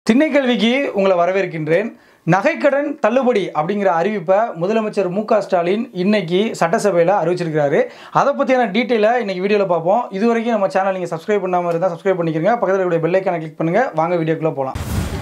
திண்ணைக்கல்விக்கு உங்களை வரவேற்கின்றேன் நகைக்கடன் தள்ளுபடி அப்படிங்கிற அறிவிப்பை முதலமைச்சர் மு க ஸ்டாலின் இன்னைக்கு சட்டசபையில் அறிவிச்சிருக்கிறாரு அதை பற்றியான டீட்டெயிலை இன்னைக்கு வீடியோவில் பார்ப்போம் இது வரைக்கும் நம்ம சேனல் நீங்கள் சப்ஸ்கிரைப் பண்ணாமல் இருந்தால் சப்ஸ்கிரைப் பண்ணிக்கிறங்க பக்கத்தில் இருக்கக்கூடிய பெல் ஐக்கானை கிளிக் பண்ணுங்கள் வாங்க வீடியோக்குள்ளே போகலாம்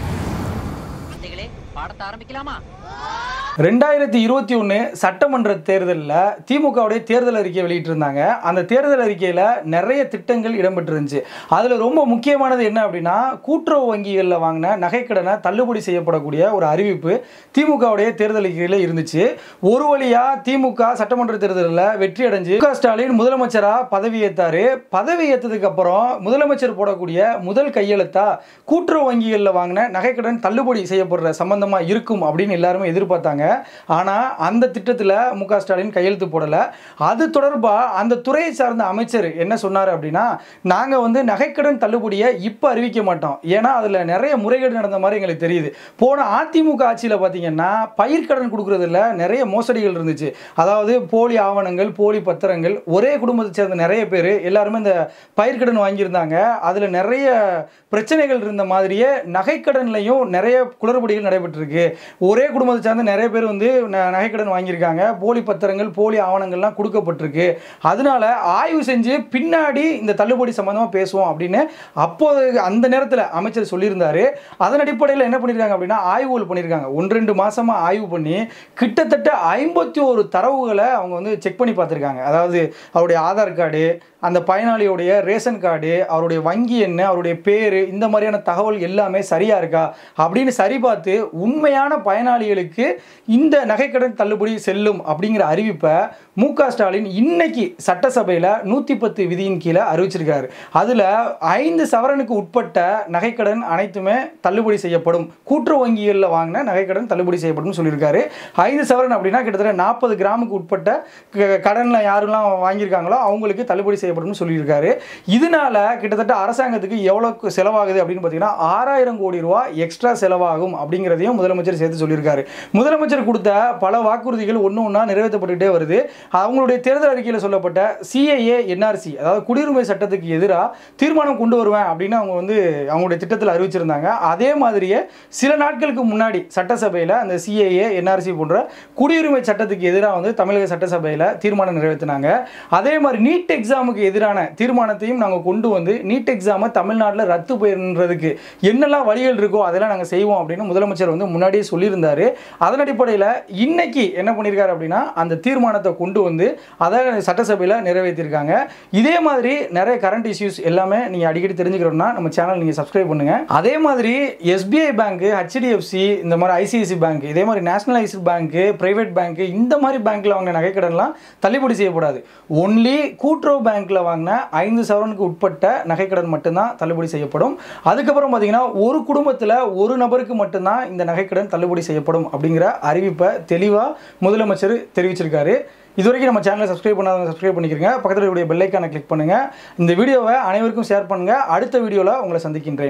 குழந்தைகளே பாடத்தை ஆரம்பிக்கலாமா ரெண்டாயிரத்தி இருபத்தி ஒன்று சட்டமன்ற தேர்தலில் திமுகவுடைய தேர்தல் அறிக்கை வெளியிட்டிருந்தாங்க அந்த தேர்தல் அறிக்கையில் நிறைய திட்டங்கள் இடம்பெற்றிருந்துச்சு அதில் ரொம்ப முக்கியமானது என்ன அப்படின்னா கூட்டுறவு வங்கிகளில் வாங்கின நகைக்கடனை தள்ளுபடி செய்யப்படக்கூடிய ஒரு அறிவிப்பு திமுகவுடைய தேர்தல் அறிக்கையில் இருந்துச்சு ஒரு வழியாக திமுக சட்டமன்ற தேர்தலில் வெற்றி அடைஞ்சு மு க ஸ்டாலின் முதலமைச்சராக பதவியேற்றாரு பதவியேற்றதுக்கு அப்புறம் முதலமைச்சர் போடக்கூடிய முதல் கையெழுத்தா கூட்டுறவு வங்கிகளில் வாங்கின நகைக்கடன் தள்ளுபடி செய்யப்படுற சம்பந்தமாக இருக்கும் அப்படின்னு எல்லாருமே எதிர்பார்த்தாங்க ஆனால் அந்த திட்டத்தில் மு க ஸ்டாலின் கையெழுத்து போடலை அது தொடர்பாக அந்த துறையை சார்ந்த அமைச்சர் என்ன சொன்னார் அப்படின்னா நாங்கள் வந்து நகைக்கடன் தள்ளுபடியை இப்போ அறிவிக்க மாட்டோம் ஏன்னா அதில் நிறைய முறைகேடு நடந்த மாதிரி எங்களுக்கு தெரியுது போன அதிமுக ஆட்சியில் பார்த்தீங்கன்னா பயிர்க்கடன் கொடுக்குறதுல நிறைய மோசடிகள் இருந்துச்சு அதாவது போலி ஆவணங்கள் போலி பத்திரங்கள் ஒரே குடும்பத்தை சேர்ந்த நிறைய பேர் எல்லாருமே இந்த பயிர்க்கடன் வாங்கியிருந்தாங்க அதில் நிறைய பிரச்சனைகள் இருந்த மாதிரியே நகைக்கடன்லையும் நிறைய குளறுபடிகள் நடைபெற்றிருக்கு ஒரே குடும்பத்தை சார்ந்த நிறைய பேர் வந்து ந- நகைக்கடன் வாங்கியிருக்காங்க போலி பத்திரங்கள் போலி ஆவணங்கள்லாம் கொடுக்கப்பட்டிருக்கு அதனால ஆய்வு செஞ்சு பின்னாடி இந்த தள்ளுபடி சம்பந்தமாக பேசுவோம் அப்படின்னு அப்போது அந்த நேரத்தில் அமைச்சர் சொல்லியிருந்தாரு அதன் அடிப்படையில் என்ன பண்ணியிருக்காங்க அப்படின்னா ஆய்வுகள் பண்ணியிருக்காங்க ஒன்று ரெண்டு மாசமா ஆய்வு பண்ணி கிட்டத்தட்ட ஐம்பத்தி ஒரு தரவுகளை அவங்க வந்து செக் பண்ணி பார்த்துருக்காங்க அதாவது அவருடைய ஆதார் கார்டு அந்த பயனாளியுடைய ரேஷன் கார்டு அவருடைய வங்கி எண் அவருடைய பேர் இந்த மாதிரியான தகவல் எல்லாமே சரியா இருக்கா அப்படின்னு சரி பார்த்து உண்மையான பயனாளிகளுக்கு இந்த நகைக்கடன் தள்ளுபடி செல்லும் அப்படிங்கிற அறிவிப்பை மு க ஸ்டாலின் இன்னைக்கு சட்டசபையில் நூற்றி பத்து விதியின் கீழே அறிவிச்சிருக்காரு அதில் ஐந்து சவரனுக்கு உட்பட்ட நகைக்கடன் அனைத்துமே தள்ளுபடி செய்யப்படும் கூட்டுறவு வங்கிகளில் வாங்கின நகைக்கடன் தள்ளுபடி செய்யப்படும் சொல்லியிருக்காரு ஐந்து சவரன் அப்படின்னா கிட்டத்தட்ட நாற்பது கிராமுக்கு உட்பட்ட க- கடன்ல யாரெல்லாம் வாங்கியிருக்காங்களோ அவங்களுக்கு தள்ளுபடி செய்யப்படும் சொல்லியிருக்காரு இதனால கிட்டத்தட்ட அரசாங்கத்துக்கு எவ்வளோ செலவாகுது அப்படின்னு பார்த்தீங்கன்னா ஆறாயிரம் கோடி ரூபா எக்ஸ்ட்ரா செலவாகும் அப்படிங்கிறதையும் முதலமைச்சர் சேர்த்து சொல்லியிருக்காரு முதலமைச்சர் கொடுத்த பல வாக்குறுதிகள் ஒன்று ஒன்றா நிறைவேற்றப்பட்டுட்டே வருது அவங்களுடைய தேர்தல் அறிக்கையில் சொல்லப்பட்ட சிஏஏ என்ஆர்சி அதாவது குடியுரிமை சட்டத்துக்கு எதிராக தீர்மானம் கொண்டு வருவேன் அப்படின்னு அவங்க வந்து அவங்களுடைய திட்டத்தில் அறிவிச்சிருந்தாங்க அதே மாதிரியே சில நாட்களுக்கு முன்னாடி சட்டசபையில் அந்த சிஏஏ என்ஆர்சி போன்ற குடியுரிமை சட்டத்துக்கு எதிராக வந்து தமிழக சட்டசபையில் தீர்மானம் நிறைவேற்றினாங்க அதே மாதிரி நீட் எக்ஸாமுக்கு எதிரான தீர்மானத்தையும் நாங்கள் கொண்டு வந்து நீட் எக்ஸாமை தமிழ்நாட்டில் ரத்து பண்ணுறதுக்கு என்னெல்லாம் வழிகள் இருக்கோ அதெல்லாம் நாங்கள் செய்வோம் அப்படின்னு முதலமைச்சர் வந்து முன்னாடியே சொல்லியிருந்தாரு அதன் அடிப்படையில் இன்னைக்கு என்ன பண்ணியிருக்காரு அப்படின்னா அந்த தீர்மானத்தை கொண்டு வந்து அதை சட்டசபையில் நிறைவேற்றியிருக்காங்க இதே மாதிரி நிறைய கரண்ட் இஷ்யூஸ் எல்லாமே நீங்கள் அடிக்கடி தெரிஞ்சுக்கிறோம்னா நம்ம சேனல் நீங்கள் சப்ஸ்கிரைப் பண்ணுங்க அதே மாதிரி எஸ்பிஐ பேங்க்கு ஹெச்டிஎஃப்சி இந்த மாதிரி ஐசிஐசி பேங்க் இதே மாதிரி நேஷனலைஸ்டு பேங்க்கு பிரைவேட் பேங்க்கு இந்த மாதிரி பேங்க்கில் வாங்கின நகைக்கடன்லாம் தள்ளுபடி செய்யப்படாது ஒன்லி கூட்டுறவு பேங்க்கில் வாங்கின ஐந்து சவரனுக்கு உட்பட்ட நகைக்கடன் மட்டும்தான் தள்ளுபடி செய்யப்படும் அதுக்கப்புறம் பார்த்தீங்கன்னா ஒரு குடும்பத்தில் ஒரு நபருக்கு மட்டும்தான் இந்த நகைக்கடன் தள்ளுபடி செய்யப்படும் அப்படிங்கிற அறிவிப்பை தெளிவாக முதலமைச்சர் தெரிவிச்சிருக்காரு இது வரைக்கும் நம்ம சேனலை சப்ஸ்கிரைப் பண்ணாதவங்க சப்ஸ்கிரைப் பண்ணிக்கிறங்க பக்கத்தில் இருக்கக்கூடிய பெல் ஐக்கானை கிளிக் பண்ணுங்கள் இந்த வீடியோவை அனைவருக்கும் ஷேர் பண்ணுங்கள் அடுத்த வீடியோவில் உங்களை சந்திக்கின்றேன்